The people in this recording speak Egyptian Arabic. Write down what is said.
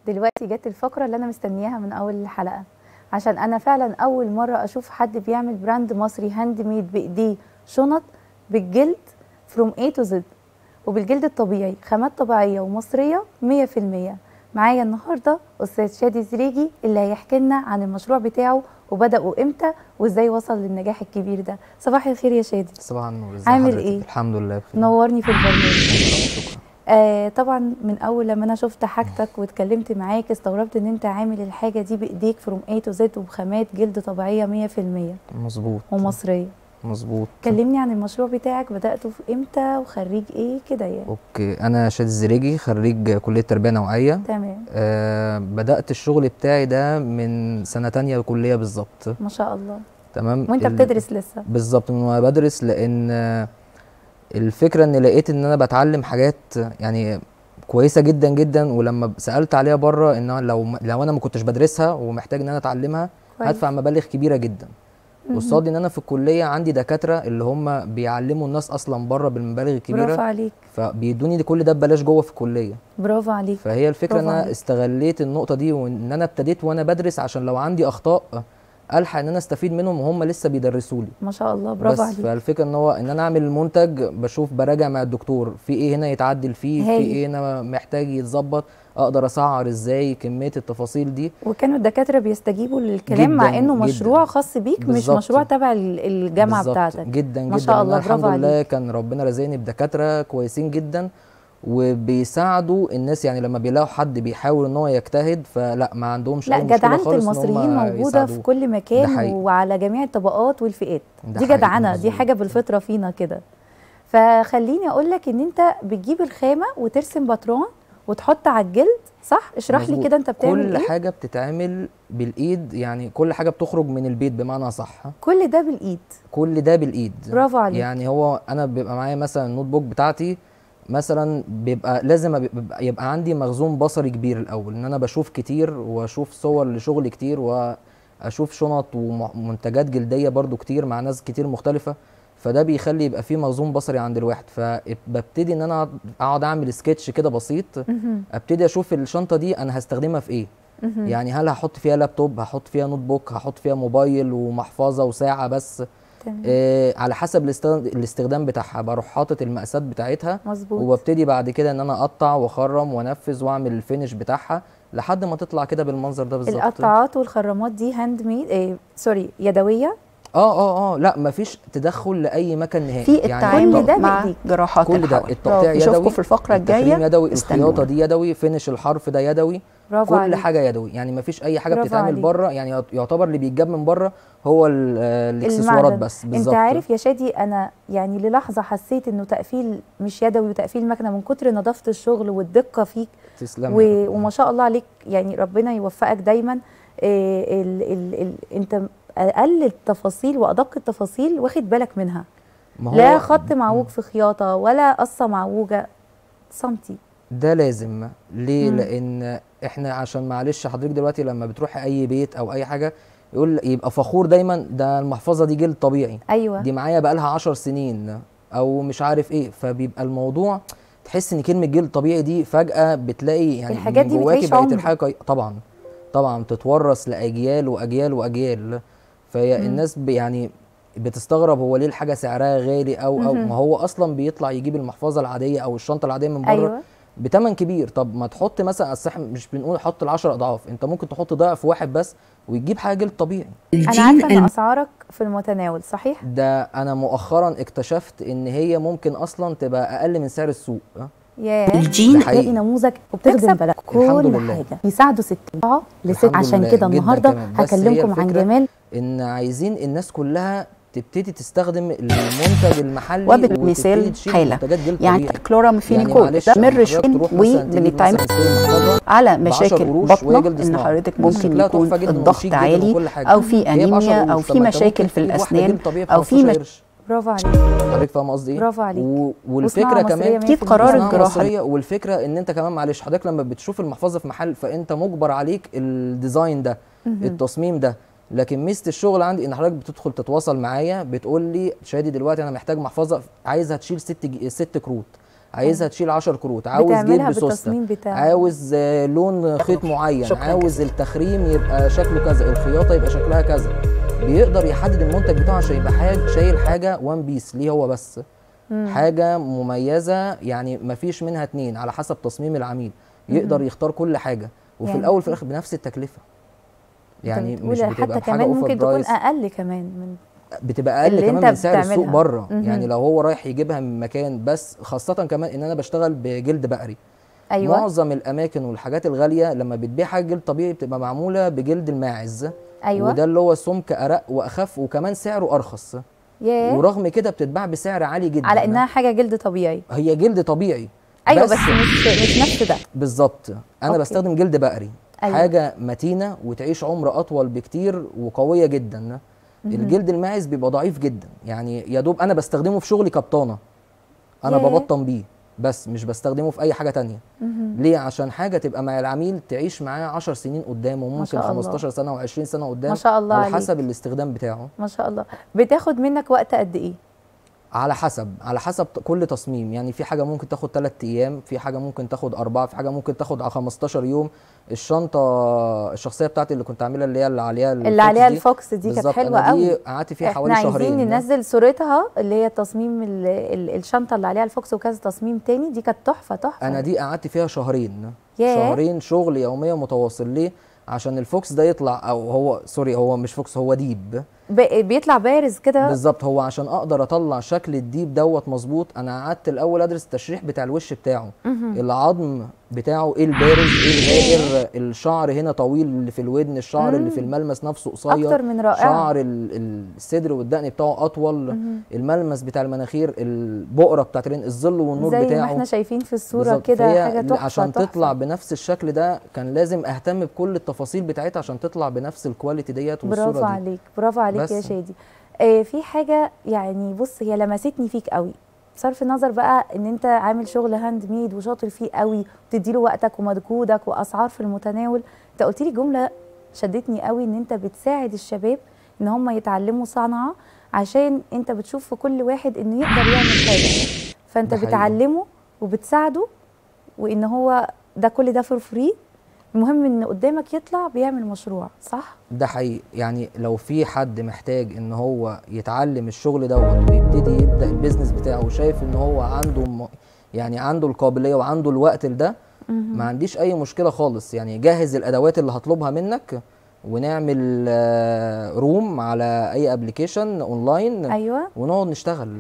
دلوقتي جت الفقرة اللي أنا مستنياها من أول الحلقة عشان أنا فعلا أول مرة أشوف حد بيعمل براند مصري هاند ميد بإيديه شنط بالجلد فروم A to Z وبالجلد الطبيعي خامات طبيعية ومصرية 100% معايا النهاردة أستاذ شادي زريجي اللي هيحكي لنا عن المشروع بتاعه وبدأوا إمتى وإزاي وصل للنجاح الكبير ده صباح الخير يا شادي صباح النور ازي عامل حضرتك؟ إيه؟ الحمد لله بخير نورني في البرنامج شكرا آه طبعا من اول لما انا شفت حاجتك واتكلمت معاك استغربت ان انت عامل الحاجه دي بايديك فروم A تو Z وبخامات جلد طبيعيه 100% مظبوط ومصريه مظبوط كلمني عن المشروع بتاعك بداته في امتى وخريج ايه كده يعني اوكي انا شادي الزريجي خريج كليه تربيه نوعيه تمام أه بدات الشغل بتاعي ده من سنه تانية كليه بالظبط ما شاء الله تمام وانت ال- بتدرس لسه بالظبط من وانا بدرس لان آه، الفكره ان لقيت ان انا بتعلم حاجات يعني كويسه جدا جدا ولما سالت عليها بره ان أنا لو لو انا ما كنتش بدرسها ومحتاج ان انا اتعلمها كويس. هدفع مبالغ كبيره جدا قصاد ان انا في الكليه عندي دكاتره اللي هم بيعلموا الناس اصلا بره بالمبالغ الكبيره برافو عليك فبيدوني دي كل ده ببلاش جوه في الكليه برافو عليك فهي الفكره ان برافو انا عليك. استغليت النقطه دي وان انا ابتديت وانا بدرس عشان لو عندي اخطاء الحق ان انا استفيد منهم وهم لسه بيدرسوا لي ما شاء الله برافو بس عليك فالفكره ان هو ان انا اعمل المنتج بشوف براجع مع الدكتور في ايه هنا يتعدل فيه في هايل. ايه هنا محتاج يتظبط اقدر اسعر ازاي كميه التفاصيل دي وكانوا الدكاتره بيستجيبوا للكلام مع جداً، انه جداً. مشروع خاص بيك مش بالظبط. مشروع تبع ال- الجامعه بالظبط. بتاعتك جدا ما جدا شاء إن الله، أنا الحمد برافو لله عليك. كان ربنا رزقني بدكاتره كويسين جدا وبيساعدوا الناس يعني لما بيلاقوا حد بيحاول ان هو يجتهد فلا ما عندهمش لا اي مشكله جدعنة خالص إن هم المصريين موجودة في يساعدوه. كل ده مكان حقيقي. وعلى جميع الطبقات والفئات ده دي حقيقي، جدعنة دي مظبوط. حاجة بالفطرة فينا كده فخليني اقول لك ان انت بتجيب الخامة وترسم باترون وتحط على الجلد صح اشرح لي مظبوط. كده انت بتعمل كل ايه حاجه بتتعمل بالايد يعني كل حاجه بتخرج من البيت بمعنى صح كل ده بالايد كل ده بالايد برافو عليك. يعني هو انا بيبقى معايا مثلا النوت بوك بتاعتي مثلا بيبقى لازم أبقى- بيبقى يبقى عندي مخزون بصري كبير الاول ان انا بشوف كتير واشوف صور لشغل كتير واشوف شنط ومنتجات جلديه برضو كتير مع ناس كتير مختلفه فده بيخلي يبقى فيه مخزون بصري عند الواحد فببتدي ان انا اقعد اعمل سكتش كده بسيط مهم. ابتدي اشوف الشنطه دي انا هستخدمها في ايه مهم. يعني هل هحط فيها لابتوب هحط فيها نوت بوك هحط فيها موبايل ومحفظه وساعه بس تمام آه على حسب الاستخدام, الاستخدام بتاعها بروح حاطط المقاسات بتاعتها مظبوط وببتدي بعد كده ان انا اقطع واخرم وانفذ واعمل الفينش بتاعها لحد ما تطلع كده بالمنظر ده بالظبط القطعات والخرامات دي هاند ميد ايه سوري يدوية اه اه اه لا مفيش تدخل لاي مكان نهائي في كل التعامل ده مع بإيديك. جراحات كل ده الحول التقطيع نشوفكم يدوي في الفقرة التخريم الجاية يدوي استنونا. الخياطه دي يدوي فينش الحرف ده يدوي برافو كل عليك حاجه يدوي يعني مفيش اي حاجه برافو بتتعمل عليك. بره يعني يعتبر اللي بيتجاب من بره هو ال- آه، الاكسسوارات المعدن. بس انت بالظبط عارف يا شادي انا يعني للحظه حسيت انه تقفيل مش يدوي وتقفيل مكنه من كتر نظافه الشغل والدقه فيك تسلم و... وما شاء الله عليك يعني ربنا يوفقك دايما إيه ال... ال... ال... انت اقل التفاصيل وادق التفاصيل واخد بالك منها ما لا هو خط معوج في خياطه ولا قصه معوجه سنتي ده لازم ليه مم. لان احنا عشان معلش حضرتك دلوقتي لما بتروحي اي بيت او اي حاجه يقول يبقى فخور دايما ده المحفظه دي جلد طبيعي ايوه دي معايا بقالها عشر سنين او مش عارف ايه فبيبقى الموضوع تحس ان كلمه جلد طبيعي دي فجاه بتلاقي يعني الحاجات من دي جواكي بتعيش بقت عمر. الحاجه كوي- طبعا طبعا تتورث لاجيال واجيال واجيال فهي مم. الناس ب- يعني بتستغرب هو ليه الحاجه سعرها غالي او او مهم. ما هو اصلا بيطلع يجيب المحفظه العاديه او الشنطه العاديه من بره ايوه بتمن كبير طب ما تحط مثلا أصل إحنا مش بنقول حط العشر اضعاف انت ممكن تحط ضعف واحد بس وتجيب حاجه جلد طبيعي انا عارفه ان اسعارك في المتناول صحيح ده انا مؤخرا اكتشفت ان هي ممكن اصلا تبقى اقل من سعر السوق أه؟ ياه الجين ده حقيقي. تلاقي نموذج وبتخدم بلد الحمد كل لله. حاجه بيساعدوا ست لست الحمد عشان لله، كده جداً النهارده كمان. بس هي هكلمكم عن الفكرة جمال ان عايزين الناس كلها تبتدي تستخدم المنتج المحلي وبالمثال وتبتدي تشيل حالة. منتجات جلد يعني طبيعي كلورامفينيكول معلش ده لما مر حضرتك تروح مثلاً تجيب وبنتعامل مثلاً سلم محفظة على ب 10 مشاكل قروش وهي بطنه جلد ان صناعي. حضرتك بس ممكن شكلها يكون تحفة جداً الضغط وشيك جداً عالي وكل حاجة. او في هي ب 10 انيميا او قروش. في طب ما أنت مشاكل ممكن في تجيب واحدة الاسنان جلد طبيعي ب او في 15 مش... قرش. برافو عليك حضرتك فاهم قصدي ايه؟ برافو عليك. و... وصناعة والفكره مصرية كمان 100%. أكيد قرار صناعة الجراحة. مصرية والفكره ان انت كمان معلش حضرتك لما بتشوف المحفظه في محل فانت مجبر عليك الديزاين ده التصميم ده لكن ميزه الشغل عندي ان حضرتك بتدخل تتواصل معايا بتقول لي شادي دلوقتي انا محتاج محفظه عايزها تشيل ست ج... ست كروت عايزها تشيل 10 كروت عاوز جيب بتعملها بسوسته بالتصميم بتاعه عاوز آه، لون خيط معين شكراً عاوز التخريم يبقى شكله كذا الخياطه يبقى شكلها كذا بيقدر يحدد المنتج بتاعه عشان يبقى حاجه شايل حاجه وان بيس ليه هو بس مم. حاجه مميزه يعني مفيش منها اتنين على حسب تصميم العميل يقدر يختار كل حاجه وفي يعني- الاول في الاخر بنفس التكلفه يعني أنت مش بتقول بتبقى حتى بحاجه كمان اوفر ممكن تكون برايس اقل كمان من بتبقى اقل اللي كمان أنت من سعر السوق بتعملها. بره مهم. يعني لو هو رايح يجيبها من مكان بس خاصه كمان ان انا بشتغل بجلد بقري ايوه معظم الاماكن والحاجات الغاليه لما بتبيع حاجه جلد طبيعي بتبقى معموله بجلد الماعز ايوه وده اللي هو سمك ارق واخف وكمان سعره ارخص ياه ورغم كده بتتباع بسعر عالي جدا على انها حاجه جلد طبيعي هي جلد طبيعي ايوه بس, مش مش نفس ده بالظبط انا أوكي. بستخدم جلد بقري أيوة. حاجه متينه وتعيش عمر اطول بكتير وقويه جدا الجلد الماعز بيبقى ضعيف جدا يعني يا دوب انا بستخدمه في شغلي كبطانه انا ياه. ببطن بيه بس مش بستخدمه في اي حاجه تانية ليه عشان حاجه تبقى مع العميل تعيش معاه 10 سنين قدام وممكن شاء الله. 15 سنه و20 سنه قدام ما شاء الله على عليك. حسب الاستخدام بتاعه ما شاء الله بتاخد منك وقت قد ايه على حسب على حسب ت- كل تصميم يعني في حاجه ممكن تاخد 3 ايام في حاجه ممكن تاخد أربعة في حاجه ممكن تاخد على 15 يوم الشنطه الشخصيه بتاعتي اللي كنت عاملها اللي هي اللي عليها اللي الفوكس عليها دي، الفوكس دي كانت بالظبط، حلوه أنا دي قوي قعدت فيها احنا حوالي عايزين شهرين ننزل صورتها اللي هي تصميم ال ال الشنطه اللي عليها الفوكس وكذا تصميم تاني دي كانت تحفه تحفه انا دي قعدت فيها شهرين ياه. شهرين شغل يوميا متواصل ليه عشان الفوكس ده يطلع او هو سوري هو مش فوكس هو ديب ب- بيطلع بارز كده بالظبط هو عشان اقدر اطلع شكل الديب دوت مظبوط انا قعدت الاول ادرس التشريح بتاع الوش بتاعه العظم بتاعه ايه البارز ايه الغائر الشعر هنا طويل اللي في الودن الشعر اللي في الملمس نفسه قصير أكتر من رائعة. شعر ال- ال- الصدر والدقن بتاعه اطول الملمس بتاع المناخير البقره بتاعت العين الظل والنور زي بتاعه ما احنا شايفين في الصوره بالظبط. كده فهي حاجه تحفه عشان تحفة. تطلع بنفس الشكل ده كان لازم اهتم بكل التفاصيل بتاعتها عشان تطلع بنفس الكواليتي ديت والصوره برافو دي عليك برافو عليك يا بس. شادي آه في حاجه يعني بص هي لمستني فيك قوي بصرف النظر بقى ان انت عامل شغل هاند ميد وشاطر فيه قوي وتديله وقتك ومجهودك واسعار في المتناول انت قلت لي جمله شدتني قوي ان انت بتساعد الشباب ان هم يتعلموا صنعه عشان انت بتشوف في كل واحد انه يقدر يعمل حاجه فانت ده حقيقي. بتعلمه وبتساعده وان هو ده كل ده فور فري المهم ان قدامك يطلع بيعمل مشروع صح ده حقيقي يعني لو في حد محتاج ان هو يتعلم الشغل دوت ويبتدي يبدا البيزنس بتاعه وشايف ان هو عنده م... يعني عنده القابليه وعنده الوقت لده ما عنديش اي مشكله خالص يعني جهز الادوات اللي هطلبها منك ونعمل آه، روم على اي ابلكيشن اونلاين ايوه ونقعد نشتغل